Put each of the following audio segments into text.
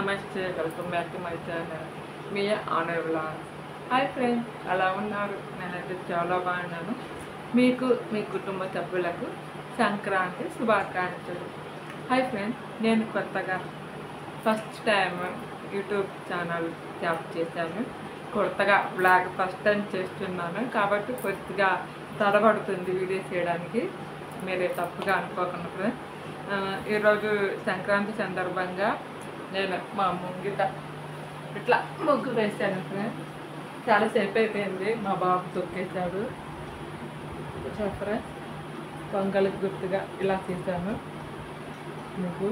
నమస్తే welcome back to my channel మీ ఆనర్ హాయ్ ఫ్రెండ్స్ ఎలా ఉన్నారు నేనైతే చాలా బాగున్నాను మీకు మీ కుటుంబ సభ్యులకు సంక్రాంతి శుభాకాంక్షలు హాయ్ ఫ్రెండ్స్ నేను కొత్తగా first time YouTube channel start చేశాను కొత్తగా బ్లాగ్ ఫస్ట్ టైం చేస్తున్నాను కాబట్టి కొద్దిగా తడబడుతుంది వీడియో చేయడానికి మీరే తప్పుగా అనుకోకుండా ఫ్రెండ్స్ ఆ, ఈరోజు సంక్రాంతి సందర్భంగా నేను మా ముంగిట ఇట్లా ముగ్గు వేశాను ఫ్రెండ్స్ చాలాసేపు అయిపోయింది మా బాబు తొక్కేశాడు ఫ్రెండ్స్ పొంగల్కి గుర్తుగా ఇలా చేశాను ముగ్గు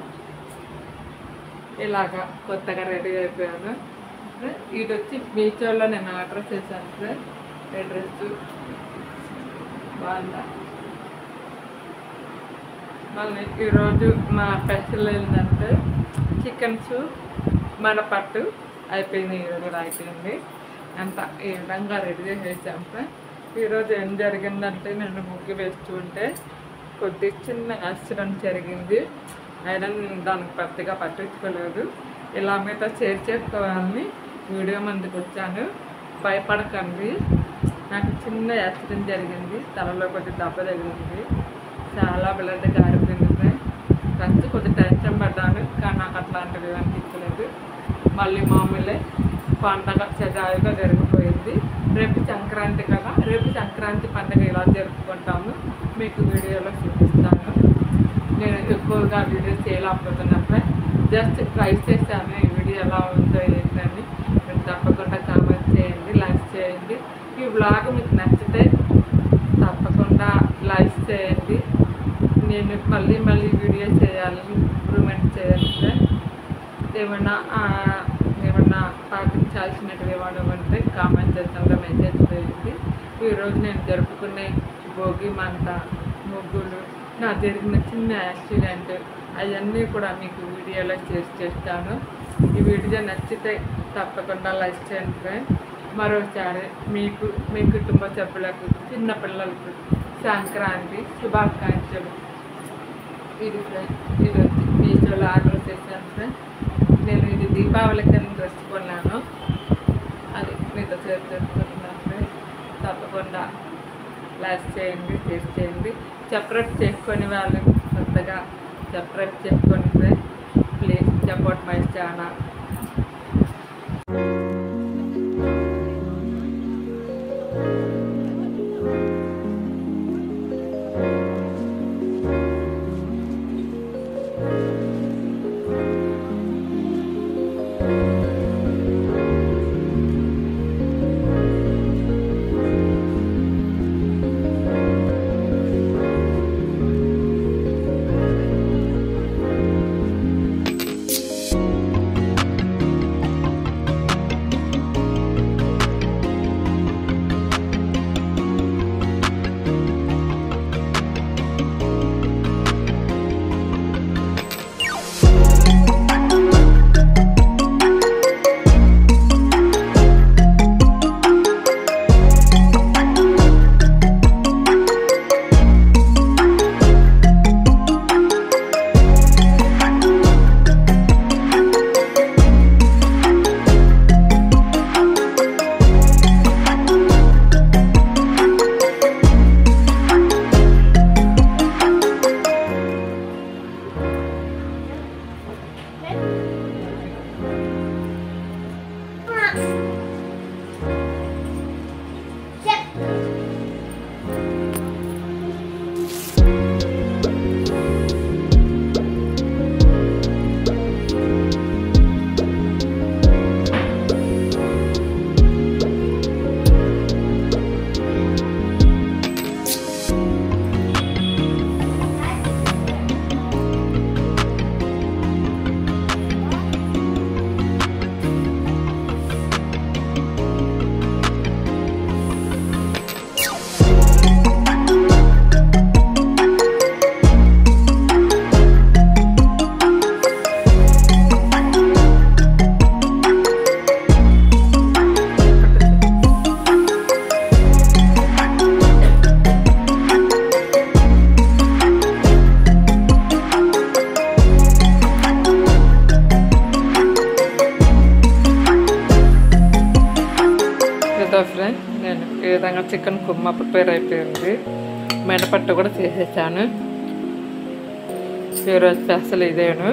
ఇలాగా కొత్తగా రెడీ అయిపోయాను ఇది వచ్చి మీషోలో నేను ఆర్డర్ చేశాను ఫ్రెండ్ ఈ డ్రెస్ బాగుందా మళ్ళీ ఈరోజు మా స్పెషల్ ఏంటంటే చికెన్ సూప్ మన పట్టు అయిపోయింది ఈరోజు అయిపోయింది అంత ఈ విధంగా రెడీ చేసేసాం ఫ్రెండ్ ఈరోజు ఏం జరిగిందంటే నేను ముగ్గు వేస్తూ ఉంటే కొద్ది చిన్న యాక్సిడెంట్ జరిగింది అయినా నేను దానికి పెద్దగా పట్టించుకోలేదు ఇలా మీతో షేర్ చేసుకోవాలని వీడియో ముందుకు వచ్చాను భయపడకండి నాకు చిన్న యాక్సిడెంట్ జరిగింది తలలో కొద్ది దెబ్బ తగిలింది చాలా బ్లడ్ గారిపోయింది ఫ్రెండ్ ఫస్ట్ కొద్ది టెన్షన్ పడ్డాను కానీ నాకు అట్లాంటివి అనిపించలేదు మళ్ళీ మామూలే పండగ సజావుగా జరిగిపోయింది రేపు సంక్రాంతి కదా రేపు సంక్రాంతి పండుగ ఎలా జరుపుకుంటాము మీకు వీడియోలో చూపిస్తాను నేను ఎక్కువగా వీడియో చేయలేకపోతున్నప్పుడే జస్ట్ ట్రై చేశాను ఈ వీడియో ఎలా ఉందో ఏంటని మీరు తప్పకుండా కామెంట్ చేయండి లైక్ చేయండి ఈ బ్లాగ్ మీకు నచ్చితే తప్పకుండా లైక్ చేయండి నేను మళ్ళీ మళ్ళీ వీడియో చేయాలి ఇంప్రూవ్మెంట్ చేయాలి సార్ ఏమన్నా ఆ, ఏమన్నా పాటించాల్సినవి ఏమైనా ఉంటే కామెంట్ సెక్షన్లో మెసేజ్ చేయండి ఈరోజు నేను జరుపుకునే భోగి మంట ముగ్గులు నా జరిగిన చిన్న యాక్సిడెంట్ అవన్నీ కూడా మీకు వీడియోలో చేసి చేస్తాను ఈ వీడియో నచ్చితే తప్పకుండా లైక్ చేయండి ఫ్రెండ్ మరోసారి మీకు మీ కుటుంబ సభ్యులకు చిన్న పిల్లలకు సంక్రాంతి శుభాకాంక్షలు ఇది ఫ్రెండ్ ఇది వచ్చి మీషోలో ఆర్డర్ చేశాను ఫ్రెండ్ నేను ఇది దీపావళి కింద డ్రెస్ కొన్నాను అది మీతో షేర్ చేసుకుంటున్నాను ఫ్రెండ్ తప్పకుండా లైక్ చేయండి షేర్ చేయండి సపరేట్ చేసుకొని వాళ్ళు కొత్తగా సపరేట్ చేసుకొని friend please support my channel విధంగా చికెన్ కుమ్మ ప్రిపేర్ అయిపోయింది మినపట్టు కూడా చేసేసాను ఈరోజు స్పెషల్ ఇదేను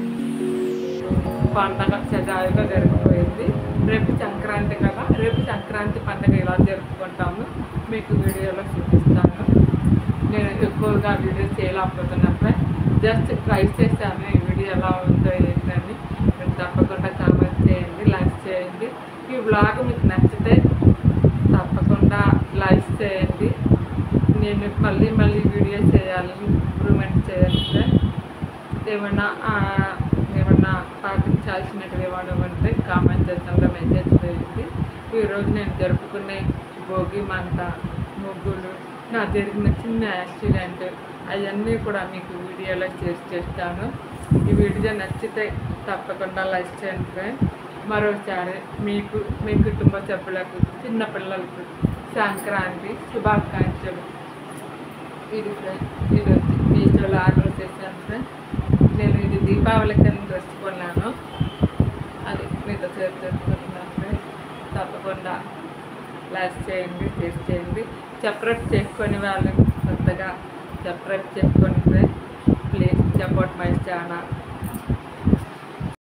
పండగ సజావుగా జరిగిపోయింది రేపు సంక్రాంతి కదా రేపు సంక్రాంతి పండుగ ఎలా జరుపుకుంటాము మీకు వీడియోలో చూపిస్తాను నేను ఎక్కువగా వీడియో చేయలేకపోతున్నప్పుడే జస్ట్ ట్రై చేశాను ఈ వీడియో ఎలా ఉందో ఏంటని మీరు తప్పకుండా కామెంట్ చేయండి లైక్ చేయండి ఈ బ్లాగ్ మీకు నచ్చితే తప్పకుండా లైక్ చేయండి నేను మళ్ళీ మళ్ళీ వీడియో చేయాలి ఇంప్రూవ్మెంట్ చేయాలంటే ఏమన్నా ఆ, ఏమన్నా పాటించాల్సినవి ఏమైనా ఉంటే కామెంట్ సెక్షన్లో మెసేజ్ చేయండి ఈరోజు నేను జరుపుకునే భోగి మంట ముగ్గులు నా జరిగిన చిన్న యాక్సిడెంట్ అవన్నీ కూడా మీకు వీడియోలో చేసి చేస్తాను ఈ వీడియో నచ్చితే తప్పకుండా లైక్ చేయండి ఫ్రెండ్ మరోసారి మీకు మీ కుటుంబ సభ్యులకు చిన్న పిల్లలకు సంక్రాంతి శుభాకాంక్షలు ఇది ఫ్రెండ్ ఇది వచ్చి మీషోలో ఆర్డర్ చేశాను ఫ్రెండ్ నేను ఇది దీపావళి కింద డ్రెస్ కొన్నాను అది మీతో షేర్ చేసుకుంటున్నాను ఫ్రెండ్ తప్పకుండా లైక్ చేయండి షేర్ చేయండి సపరేట్ చేసుకొని వాళ్ళు కొత్తగా సపరేట్ చేసుకోండి friend please support my channel